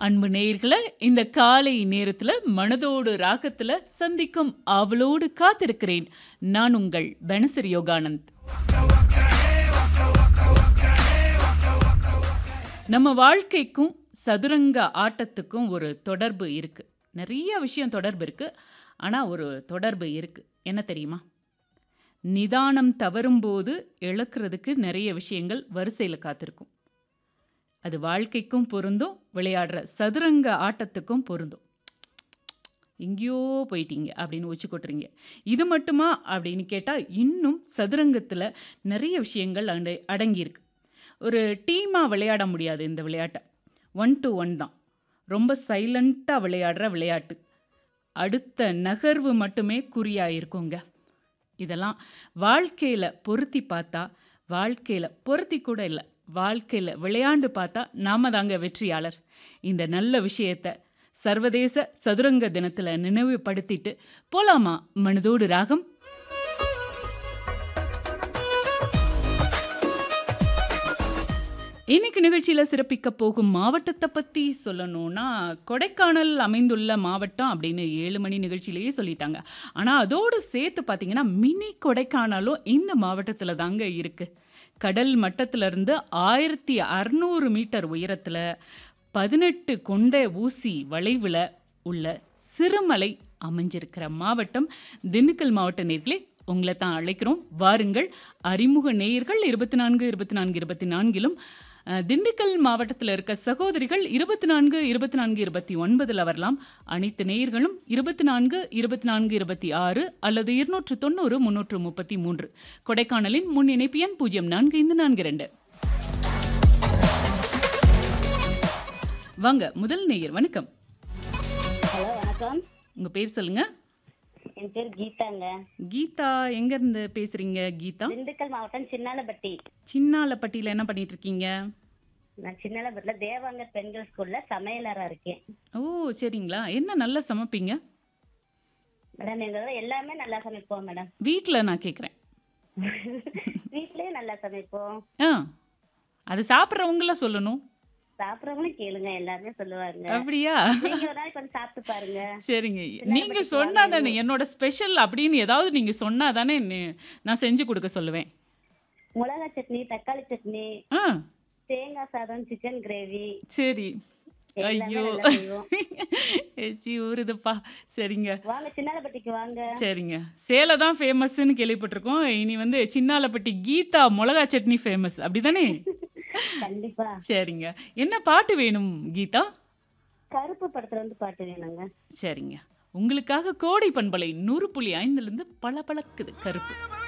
அன்பு நேயர்களே இந்த காலை நேரத்துல மனதோடு ராகத்துல சந்திக்கும் ஆவலோடு காத்திருக்கிறேன் நான் உங்கள் பெனசர் யோகானந்த் நம்ம வாழ்க்கைக்கும் சதுரங்க ஆட்டத்துக்கும் ஒரு தொடர்பு இருக்கு நிறைய விஷயம் தொடர்பு இருக்கு ஆனா ஒரு தொடர்பு இருக்கு என்ன தெரியுமா நிதானம் தவறும்போது இழக்கிறதுக்கு நிறைய விஷயங்கள் வரிசையில் காத்திருக்கும் அது வாழ்க்கைக்கும் பொருந்தும் விளையாடுற சதுரங்க ஆட்டத்துக்கும் பொருந்தும் எங்கேயோ போயிட்டீங்க அப்படின்னு உச்சி கொட்டுறீங்க இது மட்டுமா அப்படின்னு கேட்டால் இன்னும் சதுரங்கத்தில் நிறைய விஷயங்கள் அடை அடங்கியிருக்கு ஒரு டீமாக விளையாட முடியாது இந்த விளையாட்டை ஒன் டு ஒன் தான் ரொம்ப சைலண்ட்டாக விளையாடுற விளையாட்டு அடுத்த நகர்வு மட்டுமே குறியாக இருக்குங்க இதெல்லாம் வாழ்க்கையில் பொருத்தி பார்த்தா வாழ்க்கையில் பொருத்தி கூட இல்லை வாழ்க்கையில் விளையாண்டு பார்த்தா நாம தாங்க வெற்றியாளர் இந்த நல்ல விஷயத்த சர்வதேச சதுரங்க தினத்தில் நினைவுபடுத்திட்டு போலாமா மனதோடு ராகம் இன்னைக்கு நிகழ்ச்சியில் சிறப்பிக்க போகும் மாவட்டத்தை பற்றி சொல்லணும்னா கொடைக்கானல் அமைந்துள்ள மாவட்டம் அப்படின்னு ஏழு மணி நிகழ்ச்சியிலேயே சொல்லிட்டாங்க ஆனால் அதோடு சேர்த்து பார்த்தீங்கன்னா மினி கொடைக்கானலும் இந்த மாவட்டத்தில் தாங்க இருக்குது கடல் மட்டத்திலிருந்து ஆயிரத்தி அறநூறு மீட்டர் உயரத்தில் பதினெட்டு கொண்ட ஊசி வளைவில் உள்ள சிறுமலை அமைஞ்சிருக்கிற மாவட்டம் திண்டுக்கல் மாவட்ட நேர்களே உங்களை தான் அழைக்கிறோம் வாருங்கள் அறிமுக நேயர்கள் இருபத்தி நான்கு இருபத்தி நான்கு இருபத்தி நான்கிலும் அஹ், திண்டுக்கல் மாவட்டத்தில் இருக்க சகோதரிகள் இருபத்தி நான்கு இருபத்தி நான்கு இருபத்தி ஒன்பதில் வரலாம் அனைத்து நேயர்களும் இருபத்தி நான்கு இருபத்தி நான்கு இருபத்தி ஆறு அல்லது இருநூற்று தொண்ணூறு முன்னூற்று முப்பத்தி மூன்று கொடைக்கானலின் முன் இணைப்பு எண் பூஜ்ஜியம் நான்கு ஐந்து நான்கு ரெண்டு வாங்க முதல் நேயர் வணக்கம் ஹலோ வணக்கம் உங்க பேர் சொல்லுங்க என் பேர் கீதாங்க கீதா எங்க இருந்து பேசுறீங்க கீதா திண்டுக்கல் மாவட்டம் சின்னாலப்பட்டி சின்னாலப்பட்டியில என்ன பண்ணிட்டு இருக்கீங்க நான் சின்னாலப்பட்டில தேவாங்கர் பெண்கள் ஸ்கூல்ல சமையலரா இருக்கேன் ஓ சரிங்களா என்ன நல்லா சமைப்பீங்க மேடம் எங்க இதுல எல்லாமே நல்லா சமைப்போம் மேடம் வீட்டில் நான் கேட்குறேன் வீட்லயும் நல்லா சமைப்போம் ஆ அது சாப்பிட்றவங்கள சொல்லணும் சாப்பிட்றவங்களும் கேளுங்க எல்லாருமே சொல்லுவாங்க அப்படியா நீங்க ஒரு நாளைக்கு வந்து சாப்பிட்டு பாருங்க சரிங்க நீங்க சொன்னா தானே என்னோட ஸ்பெஷல் அப்படின்னு ஏதாவது நீங்க சொன்னா தானே நி- நான் செஞ்சு கொடுக்க சொல்லுவேன் மிளகா சட்னி தக்காளி சட்னி ஆ தேங்காய் சாதம் சிக்கன் கிரேவி சரி எல்லாமே ஐயோ நல்லா செய்வோம். எச்சி ஊறுதுப்பா சரிங்க வாங்க சின்னாலப்பட்டிக்கு வாங்க சரிங்க சேலை தான் ஃபேமஸ்ன்னு கேள்விப்பட்டிருக்கோம் இனி வந்து சின்னாலப்பட்டி கீதா மிளகா சட்னி ஃபேமஸ் அப்படிதானே கண்டிப்பா சரிங்க என்ன பாட்டு வேணும் கீதா கருப்பு படத்துல வந்து பாட்டு வேணுங்க சரிங்க உங்களுக்காக கோடை பண்பலை நூறு புள்ளி ஐந்துலேருந்து பல பழக்குது கருப்பு